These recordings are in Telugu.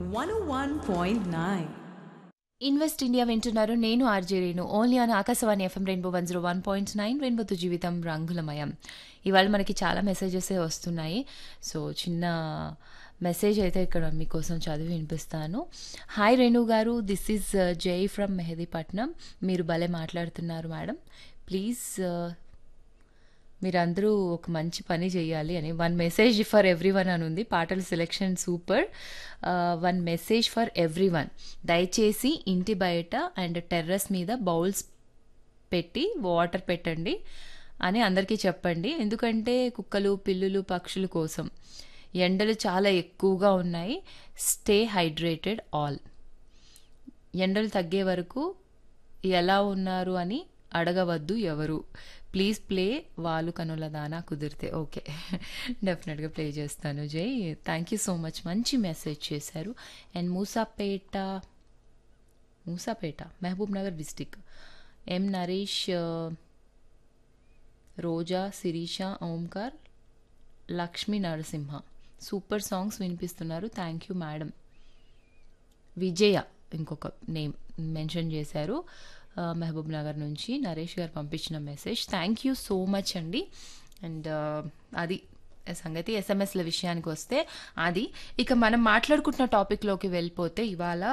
101.9. ఇన్వెస్ట్ ఇండియా వింటున్నారు నేను RJ Renu only on Akashvani FM rainbow one zero one point nine రెయిన్బోతో జీవితం రంగులమయం ఇవాళ మనకి చాలా మెసేజెస్ వస్తున్నాయి సో చిన్న మెసేజ్ అయితే ఇక్కడ మీకోసం చదివి వినిపిస్తాను hi Renu garu this is Jai from Mehdipatnam మీరు భలే మాట్లాడుతున్నారు మేడం ప్లీజ్ మీరందరూ ఒక మంచి పని చేయాలి అని one message for everyone అని ఉంది పాటల selection super one message for everyone దయచేసి ఇంటి బయట అండ్ టెర్రస్ మీద బౌల్స్ పెట్టి వాటర్ పెట్టండి అని అందరికీ చెప్పండి ఎందుకంటే కుక్కలు పిల్లులు పక్షుల కోసం ఎండలు చాలా ఎక్కువగా ఉన్నాయి స్టే హైడ్రేటెడ్ ఆల్ ఎండలు తగ్గే వరకు ఎలా ఉన్నారు అని అడగవద్దు ఎవరు ప్లీజ్ ప్లే వాళ్ళు కనుల దానా కుదిరితే ఓకే డెఫినెట్గా ప్లే చేస్తాను Jai thank you so much మంచి మెసేజ్ చేశారు and Moosapet Moosapet Mahabub Nagar district M Naresh Roja Sirisha Omkar Lakshmi Narasimha super songs వినిపిస్తున్నారు థ్యాంక్ యూ మేడం విజయ ఇంకొక నేమ్ మెన్షన్ చేశారు మహబూబ్ నగర్ నుంచి నరేష్ గారు పంపించిన message thank you so much అండి అండ్ అది సంగతి ఎస్ఎంఎస్ల విషయానికి వస్తే అది ఇక మనం మాట్లాడుకుంటున్న టాపిక్లోకి వెళ్ళిపోతే ఇవాళ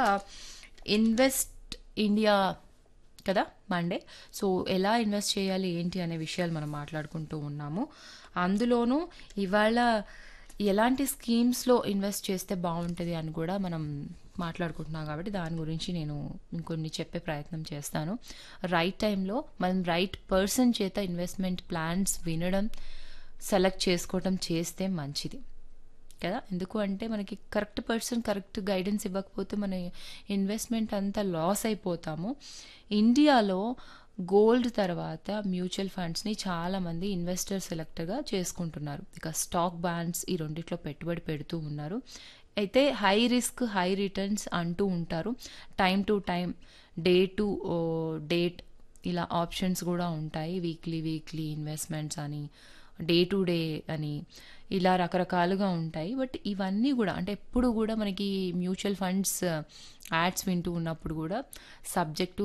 ఇన్వెస్ట్ ఇండియా కదా మండే సో ఎలా ఇన్వెస్ట్ చేయాలి ఏంటి అనే విషయాలు మనం మాట్లాడుకుంటూ ఉన్నాము అందులోనూ ఇవాళ ఎలాంటి స్కీమ్స్లో ఇన్వెస్ట్ చేస్తే బాగుంటుంది అని కూడా మనం మాట్లాడుకుంటున్నాం కాబట్టి దాని గురించి నేను ఇంకొన్ని చెప్పే ప్రయత్నం చేస్తాను రైట్ టైంలో మనం రైట్ పర్సన్ చేత ఇన్వెస్ట్మెంట్ ప్లాన్స్ వినడం సెలెక్ట్ చేసుకోవటం చేస్తే మంచిది కదా ఎందుకు అంటే మనకి కరెక్ట్ పర్సన్ కరెక్ట్ గైడెన్స్ ఇవ్వకపోతే మన ఇన్వెస్ట్మెంట్ అంతా లాస్ అయిపోతాము ఇండియాలో గోల్డ్ తర్వాత మ్యూచువల్ ఫండ్స్ని చాలామంది ఇన్వెస్టర్ సెలెక్ట్గా చేసుకుంటున్నారు ఇక స్టాక్ బాండ్స్ ఈ రెండిట్లో పెట్టుబడి పెడుతూ ఉన్నారు అయితే హై రిస్క్ హై రిటర్న్స్ అంటూ ఉంటారు time to time day to date ఇలా ఆప్షన్స్ కూడా ఉంటాయి వీక్లీ వీక్లీ ఇన్వెస్ట్మెంట్స్ అని డే టు డే అని ఇలా రకరకాలుగా ఉంటాయి బట్ ఇవన్నీ కూడా అంటే ఎప్పుడు కూడా మనకి మ్యూచువల్ ఫండ్స్ యాడ్స్ వింటూ ఉన్నప్పుడు కూడా సబ్జెక్టు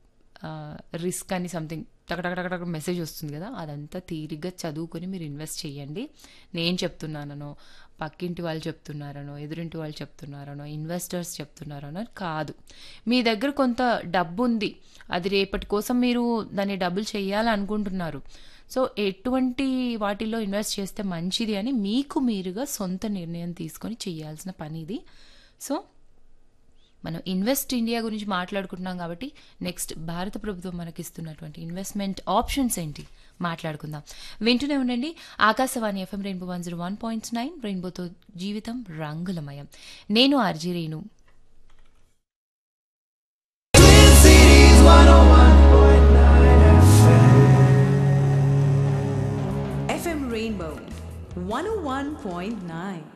రిస్క్ అని సంథింగ్ టకటకటకటక మెసేజ్ వస్తుంది కదా అదంతా తీరిగ్గా చదువుకొని మీరు ఇన్వెస్ట్ చేయండి నేను చెప్తున్నానో పక్కింటి వాళ్ళు చెప్తున్నారనో ఎదురింటి వాళ్ళు చెప్తున్నారనో ఇన్వెస్టర్స్ చెప్తున్నారనో కాదు మీ దగ్గర కొంత డబ్బు ఉంది అది రేపటి కోసం మీరు దాన్ని డబ్బులు చేయాలనుకుంటున్నారు సో ఎటువంటి వాటిల్లో ఇన్వెస్ట్ చేస్తే మంచిది అని మీకు మీరుగా సొంత నిర్ణయం తీసుకొని చేయాల్సిన పని ఇది సో మనం ఇన్వెస్ట్ ఇండియా గురించి మాట్లాడుకుంటున్నాం కాబట్టి నెక్స్ట్ భారత ప్రభుత్వం మనకిస్తున్నటువంటి ఇన్వెస్ట్మెంట్ ఆప్షన్స్ ఏంటి మాట్లాడుకుందాం వింటూనే ఉండండి Akashvani FM rainbow one zero one point nine రెయిన్బోతో జీవితం రంగులమయం నేను ఆర్జీ రేణు FM Rainbow 101.9.